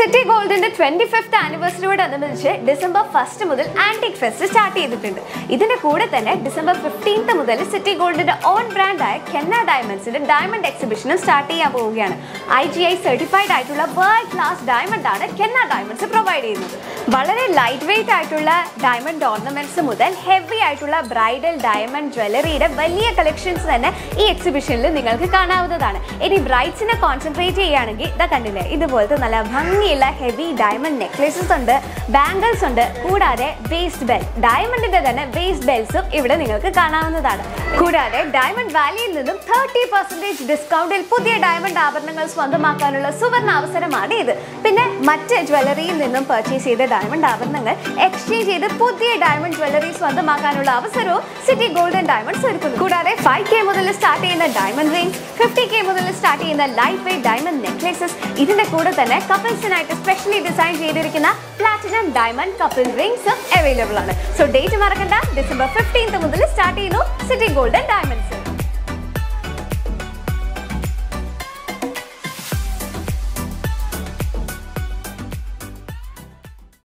city ഗോൾഡിന്റെ twenty fifth ആനിവേഴ്സറിയോട് അനുബന്ധിച്ച് ഡിസംബർ ഫസ്റ്റ് മുതൽ ആന്റിക് ഫെസ്റ്റ് സ്റ്റാർട്ട് ചെയ്തിട്ടുണ്ട് ഇതിന്റെ കൂടെ തന്നെ ഡിസംബർ ഫിഫ്റ്റീൻത്ത് മുതൽ സിറ്റി ഗോൾഡിന്റെ ഓൺ ബ്രാൻഡായ കെന്ന ഡയമണ്ട്സിന്റെ ഡയമണ്ട് എക്സിബിഷനും സ്റ്റാർട്ട് ചെയ്യാൻ പോവുകയാണ് ഐ ജി ഐ സർട്ടിഫൈഡ് ആയിട്ടുള്ള വേൾഡ് ക്ലാസ് ഡയമണ്ട് ആണ് കെന്ന ഡയമണ്ട്സ് പ്രൊവൈഡ് ചെയ്യുന്നത് വളരെ ലൈറ്റ് വെയിറ്റ് ആയിട്ടുള്ള ഡയമണ്ട് ഓർണമെന്റ്സ് മുതൽ ഹെവി ആയിട്ടുള്ള ബ്രൈഡൽ ഡയമണ്ട് ജ്വല്ലറിയുടെ വലിയ കളക്ഷൻസ് തന്നെ ഈ എക്സിബിഷനിൽ നിങ്ങൾക്ക് കാണാവുന്നതാണ് ഇനി ബ്രൈഡ്സിനെ കോൺസെൻട്രേറ്റ് ചെയ്യുകയാണെങ്കിൽ ഇതാ കണ്ടില്ലേ ഇതുപോലത്തെ നല്ല ഭംഗിയുള്ള ഹെവി ഡയമണ്ട് നെക്ലേസസ് ഉണ്ട് ബാംഗിൾസ് ഉണ്ട് കൂടാതെ വേസ്റ്റ് ബെൽ ഡയമണ്ടിന്റെ തന്നെ വേസ്റ്റ് ബെൽസും ഇവിടെ നിങ്ങൾക്ക് കാണാവുന്നതാണ് കൂടാതെ ഡയമണ്ട് വാലിയിൽ നിന്നും തേർട്ടി പെർസെന്റേജ് ഡിസ്കൗണ്ടിൽ പുതിയ ഡയമണ്ട് ആഭരണങ്ങൾ സ്വന്തമാക്കാനുള്ള സുവർണ അവസരമാണ് ഇത് പിന്നെ മറ്റ് ജ്വല്ലറിയിൽ നിന്നും പർച്ചേസ് ചെയ്ത ഡയമണ്ട് ആഭരണങ്ങൾ എക്സ്ചേഞ്ച് ചെയ്ത് പുതിയ ഡയമണ്ട് ജ്വല്ലറി സ്വന്തമാക്കാനുള്ള അവസരവും സിറ്റി ഗോൾഡൻ ഡയമണ്ട്സ് ഒരുക്കുന്നു കൂടാതെ ഫൈവ് കെ മുതൽ സ്റ്റാർട്ട് ചെയ്യുന്ന ഡയമണ്ട് റിംഗ്സ് ഫിഫ്റ്റി കെ മുതൽ സ്റ്റാർട്ട് ചെയ്യുന്ന ലൈറ്റ് വെയിറ്റ് ഡയമണ്ട് നെക്ലേസസ് ഇതിന്റെ കൂടെ തന്നെ കപ്പിൾസിനായിട്ട് സ്പെഷ്യലി ഡിസൈൻ ചെയ്തിരിക്കുന്ന പ്ലാറ്റിനം ഡയമണ്ട് കപ്പിൾ റിംഗ്സും അവൈലബിൾ ആണ് സോ ഡേറ്റ് മറക്കണ്ട ഡിസംബർ ഫിഫ്റ്റീൻത്ത് മുതൽ സ്റ്റാർട്ട് ചെയ്യുന്നു സിറ്റി ഗോൾഡൻ ഡയമണ്ട്സ്